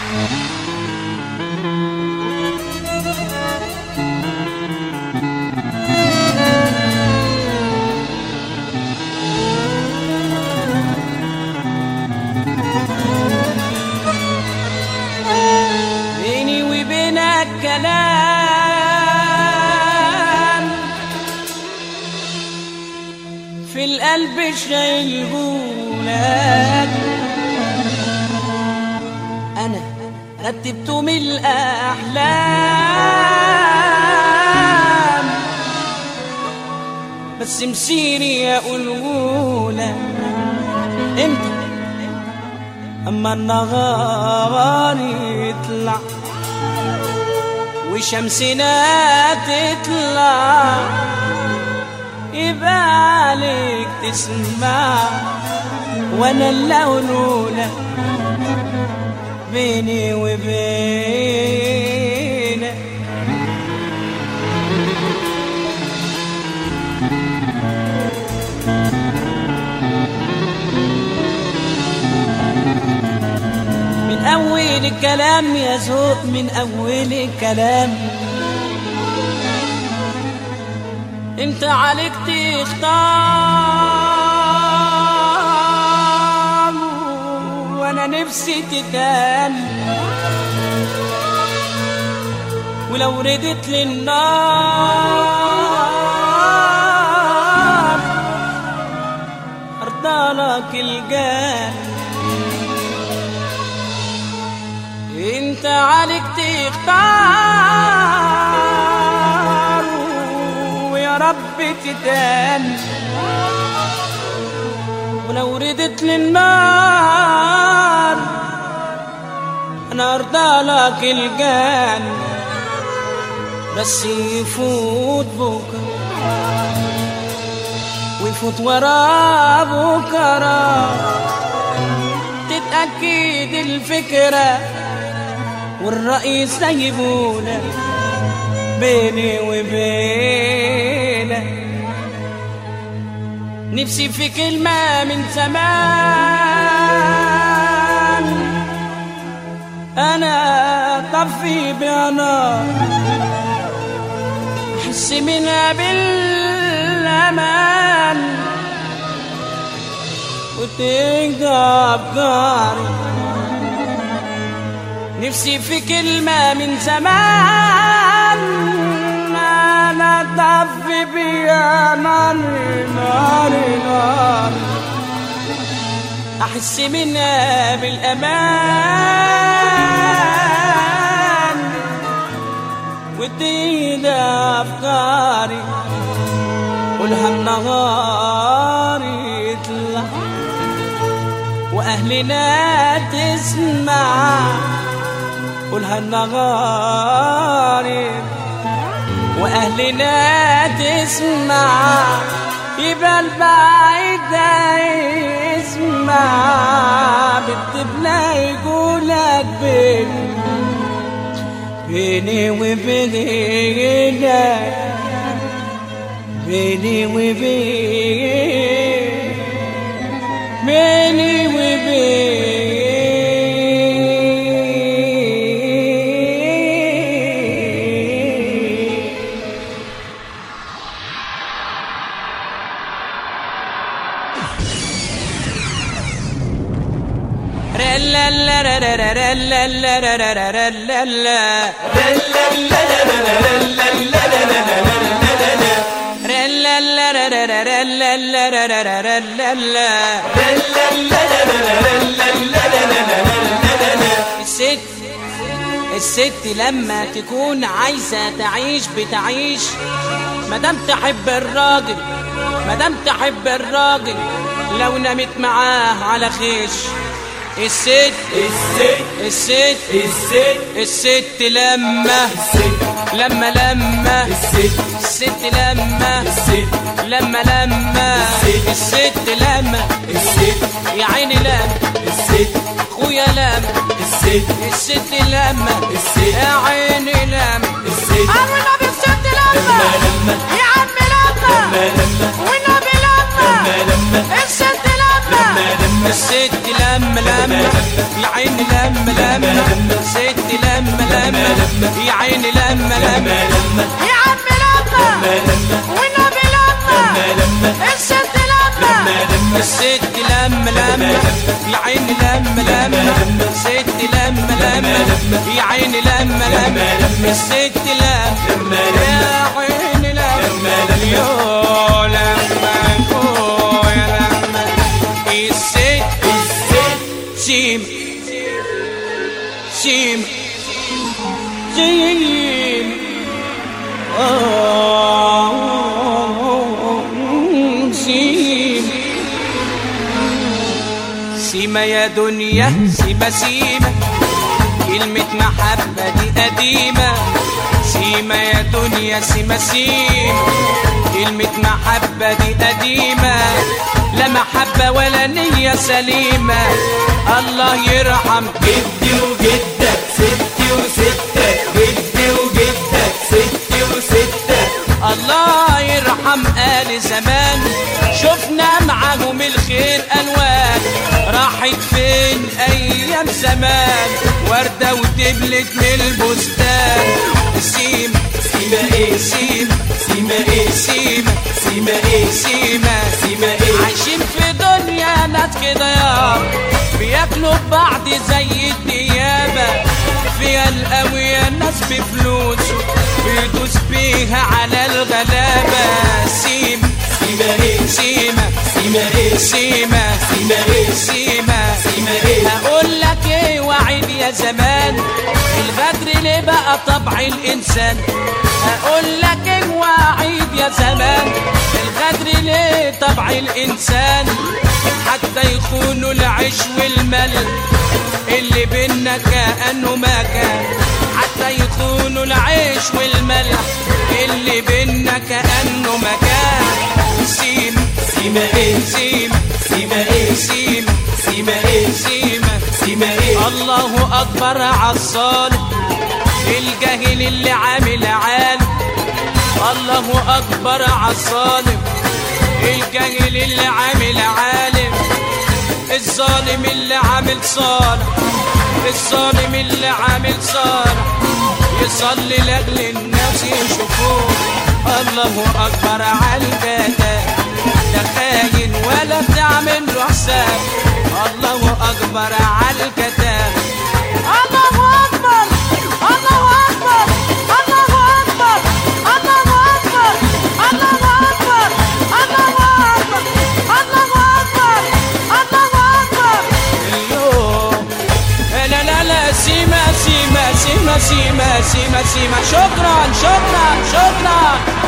بيني وبينك كلام في القلب شايلهولك انا رتبته من الاحلام بس مسيري اقولهولك امتى اما النهار يطلع وشمسنا تطلع يبقى عليك تسمع وانا اللي اقولهولك بيني وبينك من أول الكلام يا ذوق من أول الكلام انت عليك تختار وانا نفسي تتان ولو ردت للنار ارضالك الجان انت عليك تختار ويا رب تدان ولو ردت للنار انا ارضى لك الجان بس يفوت بكره ويفوت وراه بكره تتأكد الفكرة والرأي سايبونا بيني وبينك نفسي في كلمة من زمان أنا طفي بها نار أحس منها بالأمان وتهدى أفكاري نفسي في كلمة من زمان أنا طفي بيها نار نار نار أحس منها بالأمان وتهدى أفكاري قولها النهار يطلع وأهلنا تسمع قولها النهار يطلع وأهلنا تسمع يبقى البعيد ده يسمع بالطبلة يقولك بيني بيني وبينك بيني وبين بيني وبين الست الست لما تكون عايزة تعيش بتعيش مادام تحب الراجل مادام تحب الراجل لو نامت معاه على خيش الست الست الست الست الست لما الست لما لما الست الست لما الست لما لما الست. الست لما الست يا عيني لما الست اخويا لما الست الست لما الست. يا عيني لما الست والنبي الست لما لما لما يا عم لما لما لما والنبي لما لما لما الست لما لما لما الست لما لما لما يا عيني لما لما ست لما لما يا عيني لما لما يا عم لما والنبي لما الست لما الست لما لما يا عيني لما لما ست لما لما يا عيني لما لما الست لما يا عيني لما يا لما أوه يا لما الست سيم سيم سيم آه، سيم سيما يا دنيا سيما سيما كلمة محبة دي قديمة سيما يا دنيا سيما سيما كلمة محبة دي قديمة لا محبة ولا نية سليمة الله يرحم جدي وجدك ستي وستك جدي وجدك ستي وستك الله يرحم آل زمان شفنا معاهم الخير ألوان راحت فين أيام زمان وردة وتبلت من البستان سيم سيما ايه سيم سيما ايه سيم سيما ايه سيمة سيما ايه عايشين في دنيا ناس كده يا بياكلوا بعض زي الديابة فيها القوية ناس بفلوس بيدوس بيها على الغلابة سيم سيما ايه سيمة سيما ايه سيمة سيما ايه سيمة سيما ايه هقول لك ايه وعيد يا زمان الغدر ليه بقى طبع الانسان هقول لك ايه وعيد يا زمان الغدر ليه طبع الانسان حتى يخونوا العيش والملح اللي بينا كأنه ما كان حتى يخونوا العيش والملح اللي بينا كأنه ما كان سيم سيما ايه سيم سيما ايه سيم سيما ايه سيمة سيما ايه الله أكبر عالصالح الجاهل اللي عامل عالم الله أكبر عالصالح الجاهل اللي عامل عالم الظالم اللي عامل صالح الظالم اللي عامل صالح يصلي لأجل الناس يشوفوه الله أكبر عالجدال لا خاين ولا تعمل له حساب الله أكبر عالكتاب الله أكبر الله أكبر الله أكبر الله أكبر الله أكبر الله أكبر الله أكبر الله أكبر اليوم لا لا لا سيما سيما سيما سيما سيما سيما شكرا شكرا شكرا